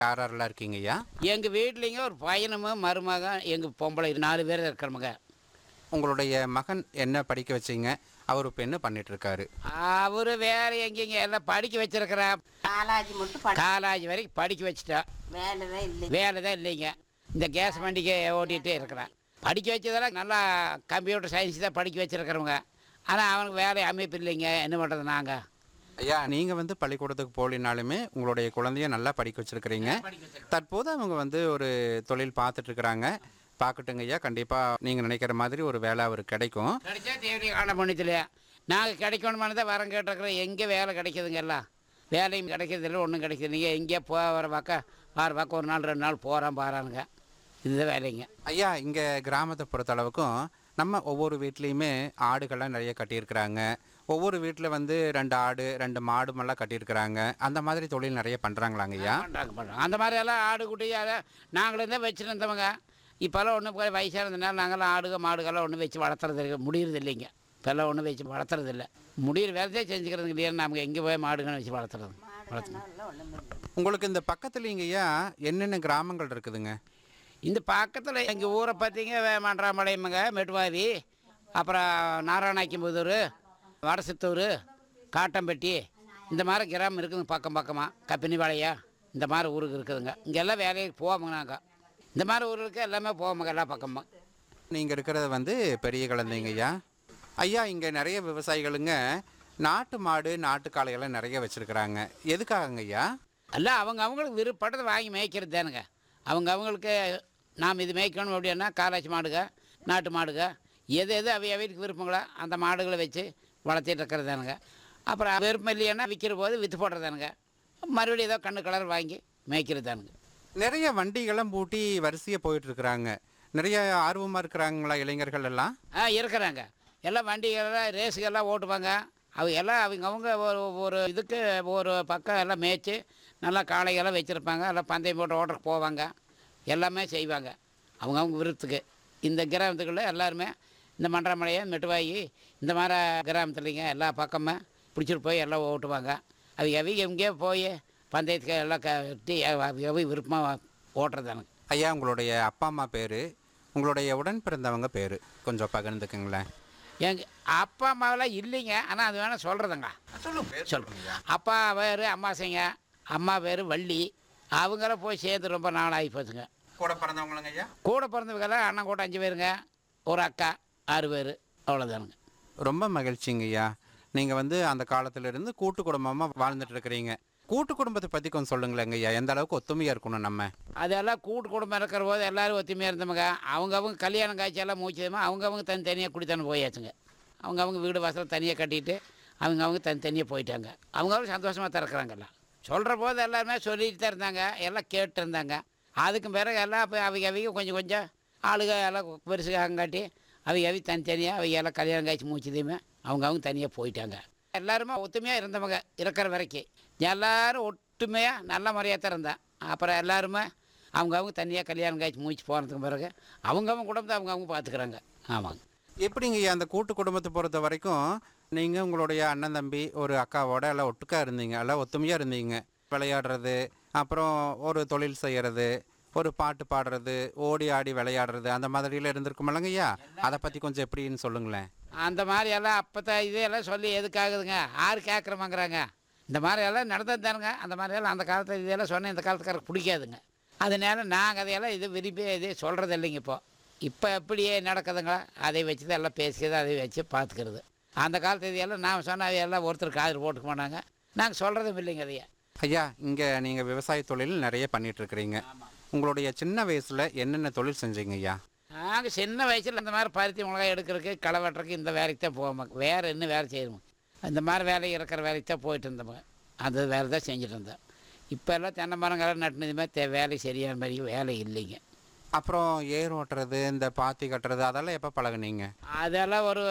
யார் யாரெல்லாம் இருக்கீங்க ஐயா எங்கள் வீட்லேங்க ஒரு பையனும் மருமகன் எங்கள் பொம்பளை நாலு பேர் இருக்கிறவங்க உங்களுடைய மகன் என்ன படிக்க வச்சீங்க அவர் இப்போ என்ன பண்ணிட்டு இருக்காரு அவர் வேற எங்கேங்க எல்லாம் படிக்க வச்சிருக்கிறான் காலாஜி மட்டும் படி காலேஜ் வரைக்கும் படிக்க வச்சுட்டா வேலை தான் இல்லை வேலை தான் இல்லைங்க இந்த கேஸ் வண்டிக்கு ஓட்டிகிட்டே இருக்கிறான் படிக்க வச்சதெல்லாம் நல்லா கம்ப்யூட்டர் சயின்ஸ் தான் படிக்க வச்சிருக்கிறவங்க ஆனால் அவனுக்கு வேலை அமைப்பு இல்லைங்க என்ன பண்ணுறது நாங்கள் ஐயா நீங்கள் வந்து பள்ளிக்கூடத்துக்கு போகலினாலுமே உங்களுடைய குழந்தைய நல்லா படிக்க வச்சிருக்கிறீங்க தற்போது அவங்க வந்து ஒரு தொழில் பார்த்துட்டு இருக்கிறாங்க பார்க்கட்டுங்க ஐயா கண்டிப்பாக நீங்கள் நினைக்கிற மாதிரி ஒரு வேலை அவருக்கு கிடைக்கும் கிடைச்சா தேடி காண பண்ணிக்கலையா நாங்கள் கிடைக்கணுமானு தான் வரம் கேட்டிருக்கிறோம் எங்கே வேலை கிடைக்குதுங்க எல்லாம் வேலையும் கிடைக்கிறது இல்லை ஒன்றும் கிடைக்குது நீங்கள் எங்கேயோ போ வர பக்கம் வார பக்கம் ஒரு நாள் ரெண்டு நாள் போகிறான் பாரானுங்க இதுதான் வேலைங்க ஐயா இங்கே கிராமத்தை பொறுத்தளவுக்கும் நம்ம ஒவ்வொரு வீட்லேயுமே ஆடுகள்லாம் நிறைய கட்டியிருக்கிறாங்க ஒவ்வொரு வீட்டில் வந்து ரெண்டு ஆடு ரெண்டு மாடுமெல்லாம் கட்டியிருக்கிறாங்க அந்த மாதிரி தொழில் நிறைய பண்ணுறாங்களாங்க ஐயா பண்ணுறாங்க பண்ணுறாங்க அந்த மாதிரி எல்லாம் ஆடு குட்டி அதை நாங்களும் தான் வச்சுருந்தவங்க இப்போல்லாம் ஒன்றும் வயசாக இருந்தனால நாங்களாம் ஆடுக மாடுகள்லாம் ஒன்றும் வச்சு வளர்த்துறது இல்லை முடியறது இல்லைங்க இப்போல்லாம் ஒன்றும் வச்சு வளர்த்துறது இல்லை முடியிற வேலையே செஞ்சுக்கிறது இல்லையா நமக்கு எங்கே போய் மாடுங்கன்னு வச்சு வளர்த்துறது வளர்த்து ஒன்றுமே இல்லை உங்களுக்கு இந்த பக்கத்துலேங்க ஐயா என்னென்ன கிராமங்கள் இருக்குதுங்க இந்த பக்கத்தில் எங்கள் ஊரை பார்த்தீங்க வே- மன்றாம்பாளையமுங்க மெட்டுவாதி அப்புறம் நாராயணாக்கிம்புதூர் வடசித்தூர் காட்டம்பட்டி இந்த மாதிரி கிராமம் இருக்குதுங்க பக்கம் பக்கமாக கப்பினிபாளையம் இந்த மாதிரி ஊருக்கு இருக்குதுங்க இங்கெல்லாம் வேலைக்கு போவோங்க நாங்கள் இந்த மாதிரி ஊருக்கு எல்லாமே போவோங்க எல்லா பக்கமும் நீங்கள் இருக்கிறது வந்து பெரிய குழந்தைங்க ஐயா ஐயா இங்கே நிறைய விவசாயிகளுங்க நாட்டு மாடு நாட்டு காளையெல்லாம் நிறைய வச்சுருக்கிறாங்க எதுக்காகங்க ஐயா எல்லாம் அவங்க அவங்களுக்கு விருப்பப்பட்டதை வாங்கி மேய்க்கிறது தானுங்க அவங்க அவங்களுக்கு நாம் இது மேய்க்கணும் அப்படின்னா காலாச்சி மாடுக நாட்டு மாடுக எது எது அவை அவைக்கு விருப்பங்களோ அந்த மாடுகளை வச்சு வளர்த்திட்டு இருக்கிறது தானுங்க அப்புறம் விருப்பம் இல்லைன்னா விற்கிற போது விற்று போடுறதானுங்க மறுபடியும் ஏதோ கண்ணு கலர் வாங்கி மேய்க்கிறது தானுங்க நிறைய வண்டிகளும் பூட்டி வரிசையாக போயிட்டு இருக்கிறாங்க நிறைய ஆர்வமாக இருக்கிறாங்களா இளைஞர்கள் எல்லாம் ஆ இருக்கிறாங்க எல்லாம் வண்டிகள்லாம் ரேஸுக்கெல்லாம் ஓட்டுவாங்க அவங்க எல்லாம் அவங்க அவங்க ஒரு ஒரு இதுக்கு ஒரு பக்கம் எல்லாம் மேய்ச்சி நல்லா காளைகள்லாம் வச்சுருப்பாங்க எல்லாம் பந்தயம் போட்டு ஓட்டுறக்கு போவாங்க எல்லாமே செய்வாங்க அவங்க அவங்க விருப்பத்துக்கு இந்த கிராமத்துக்குள்ளே எல்லாருமே இந்த மன்றமலையம் மெட்டுவாயி இந்த மாதிரி கிராமத்துலைங்க எல்லா பக்கமே பிடிச்சிட்டு போய் எல்லாம் ஓட்டுவாங்க அவங்க அவங்க எங்கேயோ போய் பந்தயத்துக்கு எல்லாம் கட்டி அவங்க விருப்பமாக ஓட்டுறதானுங்க ஐயா உங்களுடைய அப்பா அம்மா பேர் உங்களுடைய உடன் பிறந்தவங்க பேர் கொஞ்சம் பகிர்ந்துக்குங்களேன் எங்க அப்பா அம்மாவெல்லாம் இல்லைங்க ஆனால் அது வேணால் சொல்கிறதுங்க சொல்லுங்க அப்பா பேர் அம்மாசைங்க அம்மா பேர் வள்ளி அவங்களாம் போய் சேர்ந்து ரொம்ப நாள் ஆகி போச்சுங்க கூட பிறந்தவங்களுங்க ஐயா கூட பிறந்தவங்கெல்லாம் அண்ணன் கூட அஞ்சு பேருங்க ஒரு அக்கா ஆறு பேர் அவ்வளோதானுங்க ரொம்ப மகிழ்ச்சிங்க ஐயா நீங்கள் வந்து அந்த காலத்துல இருந்து கூட்டு குடும்பமாக வாழ்ந்துட்டு இருக்கிறீங்க கூட்டு குடும்பத்தை பற்றி கொஞ்சம் சொல்லுங்களேங்க ஐயா எந்த அளவுக்கு ஒத்துமையாக இருக்கணும் நம்ம அதெல்லாம் கூட்டு குடும்பம் இருக்கிற போது எல்லோரும் ஒத்துமையாக இருந்தவங்க அவங்க அவங்க கல்யாணம் காய்ச்சி எல்லாம் மூச்சதுமா அவங்க அவங்க தனி தனியாக குடித்தானே போயாச்சுங்க அவங்க அவங்க வீடு வாசல் தனியாக கட்டிட்டு அவங்க அவங்க தனி தனியாக போயிட்டாங்க அவங்க அவங்க சந்தோஷமாக தான் இருக்கிறாங்கல்ல சொல்கிற போது எல்லாருமே சொல்லிட்டு தான் இருந்தாங்க எல்லாம் கேட்டு இருந்தாங்க அதுக்கு பிறகு எல்லாம் இப்போ அவங்க அவங்க கொஞ்சம் கொஞ்சம் ஆளுக எல்லாம் பெருசுகாங்காட்டி அவங்க அவங்க தனித்தனியாக அவங்க எல்லாம் கல்யாணம் காய்ச்சி மூச்சதையுமே அவங்க அவங்க தனியாக போயிட்டாங்க எல்லாருமே ஒத்துமையாக இருந்தவங்க இருக்கிற வரைக்கும் எல்லாரும் ஒற்றுமையாக நல்ல முறையாக தான் இருந்தேன் அப்புறம் எல்லாருமே அவங்க அவங்க தனியாக கல்யாணம் காய்ச்சி மூச்சு போனதுக்கு பிறகு அவங்க அவங்க குடும்பத்தை அவங்க அவங்க பார்த்துக்கிறாங்க ஆமாங்க எப்படிங்க ஐயா அந்த கூட்டு குடும்பத்தை பொறுத்த வரைக்கும் நீங்கள் உங்களுடைய அண்ணன் தம்பி ஒரு அக்காவோட எல்லாம் ஒட்டுக்கா இருந்தீங்க எல்லாம் ஒத்துமையாக இருந்தீங்க விளையாடுறது அப்புறம் ஒரு தொழில் செய்கிறது ஒரு பாட்டு பாடுறது ஓடி ஆடி விளையாடுறது அந்த மாதிரிலாம் இருந்திருக்குமில்லங்க ஐயா அதை பற்றி கொஞ்சம் எப்படின்னு சொல்லுங்களேன் அந்த மாதிரி எல்லாம் அப்போ தான் இதெல்லாம் சொல்லி எதுக்காகுதுங்க யார் கேட்குறமாங்கிறாங்க இந்த மாதிரி எல்லாம் நடந்தது தானுங்க அந்த மாதிரி எல்லாம் அந்த காலத்தில் இதெல்லாம் சொன்னால் இந்த காலத்துக்காரருக்கு பிடிக்காதுங்க அதனால நாங்கள் அதையெல்லாம் இது விரும்பி இது சொல்கிறது இல்லைங்க இப்போ இப்போ எப்படியே நடக்குதுங்களா அதை வச்சு தான் எல்லாம் பேசிக்கிறது அதை வச்சு பார்த்துக்கிறது அந்த காலத்து இதெல்லாம் நான் சொன்ன அதையெல்லாம் ஒருத்தர் காதில் போட்டுக்க மாட்டாங்க நாங்கள் சொல்கிறதும் இல்லைங்க அதையே ஐயா இங்கே நீங்கள் விவசாய தொழில் நிறைய பண்ணிட்டு இருக்கிறீங்க உங்களுடைய சின்ன வயசில் என்னென்ன தொழில் செஞ்சீங்க ஐயா நாங்கள் சின்ன வயசில் இந்த மாதிரி பருத்தி மிளகாய் எடுக்கிறதுக்கு களை வெட்டுறதுக்கு இந்த வேலைக்கு தான் போவோம் வேறு என்ன வேலை செய்யணும் இந்த மாதிரி வேலை இருக்கிற வேலைக்கு தான் போயிட்டு இருந்தோம் அந்த வேலை தான் செஞ்சுட்டு இருந்தோம் இப்போ எல்லாம் தென்னை மரங்கள்லாம் நட்டுனதுமே தே வேலை சரியான மாதிரி வேலை இல்லைங்க அப்புறம் ஏர் ஓட்டுறது இந்த பாத்தி கட்டுறது அதெல்லாம் எப்போ பழகுனீங்க அதெல்லாம் ஒரு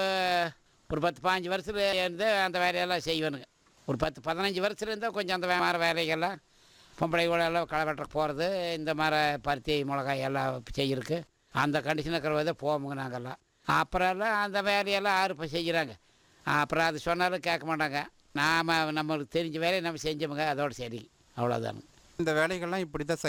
ஒரு பத்து பாஞ்சு வருஷத்துல இருந்து அந்த வேலையெல்லாம் செய்வேனுங்க ஒரு பத்து பதினஞ்சு வருஷத்துல இருந்தால் கொஞ்சம் அந்த வே- மாதிரி வேலைகள்லாம் பொம்பளை கூட எல்லாம் களை வெட்டுறக்கு போகிறது இந்த மாதிரி பருத்தி மிளகாய் எல்லாம் செய்யறதுக்கு அந்த கண்டிஷன் இருக்கிற போதே போவோமுங்க நாங்கள்லாம் அப்புறம் எல்லாம் அந்த வேலையெல்லாம் யார் இப்போ செய்கிறாங்க அப்புறம் அது சொன்னாலும் கேட்க மாட்டாங்க நாம் நம்மளுக்கு தெரிஞ்ச வேலையை நம்ம செஞ்சோமுங்க அதோட சரி அவ்வளோதானுங்க இந்த வேலைகள்லாம் இப்படி தான்